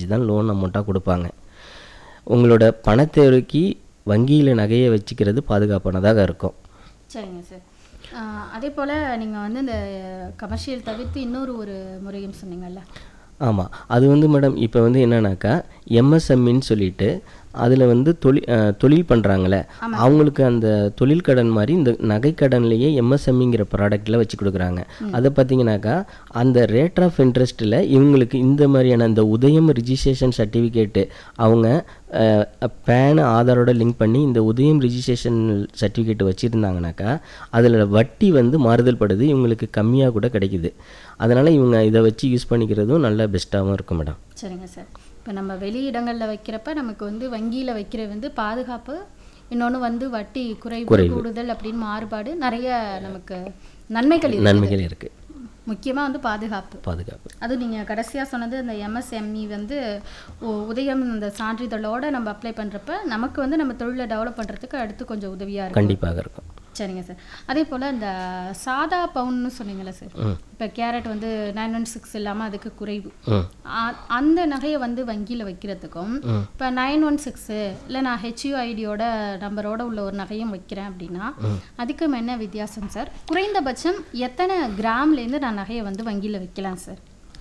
percentage தான் loan அமௌண்ட்டாக கொடுப்பாங்க உங்களோட பணத்தேவைக்கு வங்கியில் நகையை வச்சுக்கிறது பாதுகாப்பானதாக இருக்கும் சரிங்க சார் ஆஹ் அதே போல் நீங்கள் வந்து இந்த கமர்ஷியல் தவிர்த்து இன்னொரு ஒரு முறையும் சொன்னீங்கல்ல ஆமாம் அது வந்து மேடம் இப்போ வந்து என்னன்னாக்கா எம்எஸ்எம்இன்னு சொல்லிட்டு அதில் வந்து தொழில் அஹ், தொழில் பண்ணுறாங்களே அவங்களுக்கு அந்த தொழில் கடன் மாதிரி இந்த நகைக்கடன்லேயே எம்எஸ்எம்இங்கிற ப்ராடக்ட்டில் வச்சு கொடுக்குறாங்க அதை பார்த்தீங்கன்னாக்கா அந்த ரேட் ஆஃப் இன்ட்ரெஸ்ட்டில் இவங்களுக்கு இந்த மாதிரியான இந்த உதயம் ரிஜிஸ்ட்ரேஷன் சர்டிஃபிகேட்டு அவங்க பேன் ஆதாரோட லிங்க் பண்ணி இந்த உதயம் ரிஜிஸ்ட்ரேஷன் சர்டிஃபிகேட் வச்சுருந்தாங்கனாக்கா அதில் வட்டி வந்து மாறுதல் படுது இவங்களுக்கு கம்மியாக கூட கிடைக்குது அதனால் இவங்க இதை வச்சு யூஸ் பண்ணிக்கிறதும் நல்ல பெஸ்ட்டாகவும் இருக்கும் மேடம் சரிங்க சார் இப்போ நம்ம வெளி இடங்களில் வைக்கிறப்ப நமக்கு வந்து வங்கியில் வைக்கிறது வந்து பாதுகாப்பு இன்னொன்று வந்து வட்டி குறைவு கூடுதல் அப்படின்னு மாறுபாடு நிறைய நமக்கு நன்மைகள் இருக்கு நன்மைகள் இருக்குது முக்கியமாக வந்து பாதுகாப்பு பாதுகாப்பு அது நீங்கள் கடைசியாக சொன்னது இந்த எம்எஸ்எம்இ வந்து உ- உதயம் இந்த சான்றிதழோட நம்ம அப்ளை பண்ணுறப்ப நமக்கு வந்து நம்ம தொழிலை டெவலப் பண்ணுறதுக்கு அடுத்து கொஞ்சம் உதவியாக இருக்கும் கண்டிப்பாக இருக்கும் சரிங்க சார் அதே போல் இந்த சாதா பவுன்னு சொன்னீங்கல்ல சார் இப்போ கேரட் வந்து நைன் ஒன் சிக்ஸ் இல்லாமல் அதுக்கு குறைவு ம் அ- அந்த நகையை வந்து வங்கியில் வைக்கிறதுக்கும் இப்போ நைன் ஒன் சிக்ஸு இல்லை நான் ஹெச்யூஐடியோட நம்பரோட உள்ள ஒரு நகையும் வைக்கிறேன் அப்படின்னா அதுக்கும் என்ன வித்தியாசம் சார் குறைந்தபட்சம் எத்தனை கிராம்லேருந்து நான் நகையை வந்து வங்கியில் வைக்கலாம் சார்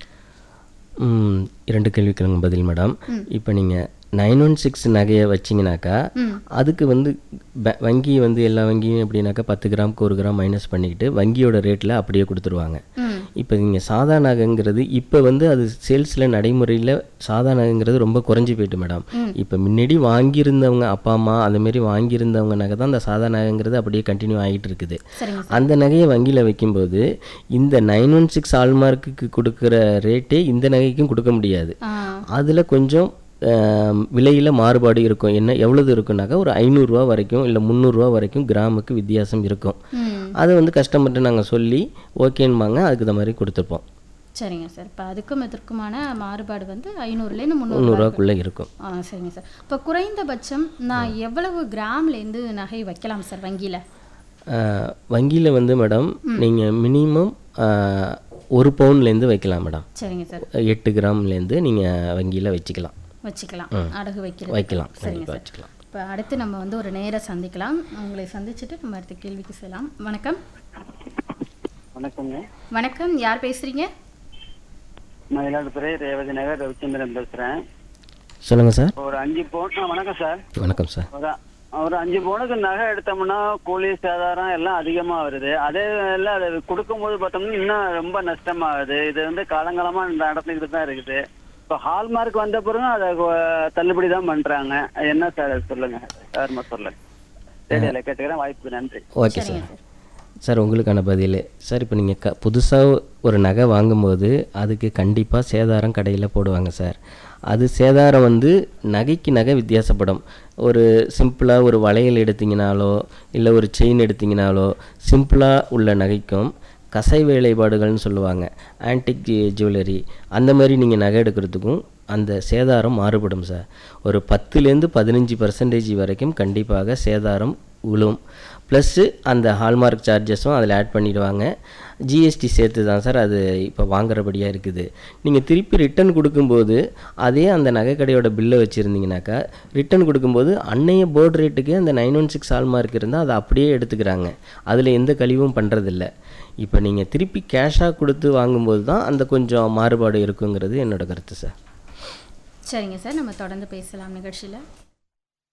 ம், இரண்டு கேள்விக்கு பதில் மேடம் இப்போ நீங்கள் நைன் ஒன் சிக்ஸ் நகையை வச்சிங்கனாக்கா அதுக்கு வந்து ப- வங்கி வந்து எல்லா வங்கியும் எப்படின்னாக்கா பத்து கிராமுக்கு ஒரு கிராம் மைனஸ் பண்ணிக்கிட்டு வங்கியோட ரேட்டில் அப்படியே கொடுத்துருவாங்க ம் இப்போ நீங்கள் சாதா நகைங்கிறது இப்போ வந்து அது சேல்ஸில் நடைமுறையில் சாதா நகைங்கிறது ரொம்ப குறைஞ்சி போயிட்டு மேடம் இப்போ முன்னாடி வாங்கியிருந்தவங்க அப்பா அம்மா அந்த மாதிரி வாங்கியிருந்தவங்க நகை தான் அந்த சாதா நகைங்கிறது அப்படியே கண்டினியூ ஆகிட்டு இருக்குது சரிங்க அந்த நகையை வங்கியில் வைக்கும்போது இந்த நைன் ஒன் சிக்ஸ் ஹால்மார்க்குக்கு கொடுக்குற ரேட்டே இந்த நகைக்கும் கொடுக்க முடியாது ஆ அதில் கொஞ்சம் விலையில் மாறுபாடு இருக்கும் என்ன எவ்வளவு இருக்குன்னாக்கா ஒரு ஐநூறுரூவா வரைக்கும் இல்லை முந்நூறுரூவா வரைக்கும் கிராமுக்கு வித்தியாசம் இருக்கும் ம் அதை வந்து கஸ்டமர்கிட்ட நாங்கள் சொல்லி ஓகேன்பாங்க அதுக்கு தகுந்த மாதிரி கொடுத்துருப்போம் சரிங்க சார் இப்போ அதுக்கும் இதற்குமான மாறுபாடு வந்து ஐநூறுலேருந்து முந்நூறு முந்நூறுரூவாக்குள்ளே இருக்கும் ஆ சரிங்க சார் இப்போ குறைந்தபட்சம் நான் எவ்வளவு கிராம்லேருந்து நகை வைக்கலாம் சார் வங்கியில் வங்கியில் வந்து மேடம் நீங்கள் மினிமம் ஒரு பவுன்லேருந்து வைக்கலாம் மேடம் சரிங்க சார் எட்டு கிராம்லேருந்து நீங்கள் வங்கியில் வச்சுக்கலாம் வச்சுக்கலாம் அடகு வைக்கிறது வைக்கலாம் சரிங்க கண்டிப்பாக சார் வச்சுக்கலாம் இப்போ அடுத்து நம்ம வந்து ஒரு நேர சந்திக்கலாம் உங்களை சந்திச்சுட்டு நம்ம அடுத்த கேள்விக்கு செல்லலாம் வணக்கம் வணக்கங்க வணக்கம் யார் பேசுறீங்க மயிலாடுதுறை ரேவதி நகர் ரவிச்சந்திரன் பேசுறேன் சொல்லுங்கள் சார் ஒரு அஞ்சு பவுன் ஆ, வணக்கம் சார் வணக்கம் சார் ஒரு ஒரு அஞ்சு பவுனுக்கு நகை எடுத்தோம்னா கூலி சேதாரம் எல்லாம் அதிகமா வருது அதே வேலை அதை கொடுக்கும்போது பார்த்தோம்னா இன்னும் ரொம்ப நஷ்டமாகுது இது வந்து காலங்காலமா நடந்துக்கிட்டு தான் இருக்குது இப்போ ஹால்மார்க் வந்த பிறகும் அதை கொ- தள்ளுபடி தான் பண்றாங்க அது என்ன சார் அது சொல்லுங்க சார்மா சொல்லுங்க ரேடியோல கேட்டுக்கிறேன் வாய்ப்புக்கு நன்றி ஓகே சார் சார் உங்களுக்கான பதில் சார் இப்போ நீங்கள் க புதுசாக ஒரு நகை வாங்கும்போது அதுக்கு கண்டிப்பாக சேதாரம் கடையில் போடுவாங்க சார் அது சேதாரம் வந்து நகைக்கு நகை வித்தியாசப்படும் ஒரு சிம்பிளாக ஒரு வளையல் எடுத்தீங்கனாலோ இல்லை ஒரு செயின் எடுத்தீங்கனாலோ சிம்பிளாக உள்ள நகைக்கும் கசை வேலைப்பாடுகள்னு சொல்லுவாங்க ஆன்டிக் ஜுவல்லரி அந்த மாதிரி நீங்கள் நகை எடுக்கிறதுக்கும் அந்த சேதாரம் மாறுபடும் சார் ஒரு பத்துலேருந்து பதினஞ்சு பர்சன்டேஜ் வரைக்கும் கண்டிப்பாக சேதாரம் விழும் ப்ளஸ்ஸு அந்த ஹால்மார்க் சார்ஜஸும் அதில் ஆட் பண்ணிடுவாங்க ஜிஎஸ்டி சேர்த்து தான் சார் அது இப்போ வாங்குறபடியாக இருக்குது நீங்கள் திருப்பி ரிட்டர்ன் கொடுக்கும்போது அதே அந்த நகைக்கடையோட பில்லை வச்சுருந்தீங்கனாக்கா ரிட்டர்ன் கொடுக்கும்போது அன்னைய போர்டு ரேட்டுக்கு அந்த நைன் ஒன் சிக்ஸ் ஹால்மார்க் இருந்தால் அதை அப்படியே எடுத்துக்கிறாங்க அதில் எந்த கழிவும் பண்ணுறதில்ல இப்போ நீங்கள் திருப்பி கேஷாக கொடுத்து வாங்கும்போது தான் அந்த கொஞ்சம் மாறுபாடு இருக்குங்கிறது என்னோட கருத்து சார் சரிங்க சார் நம்ம தொடர்ந்து பேசலாம் நிகழ்ச்சியில்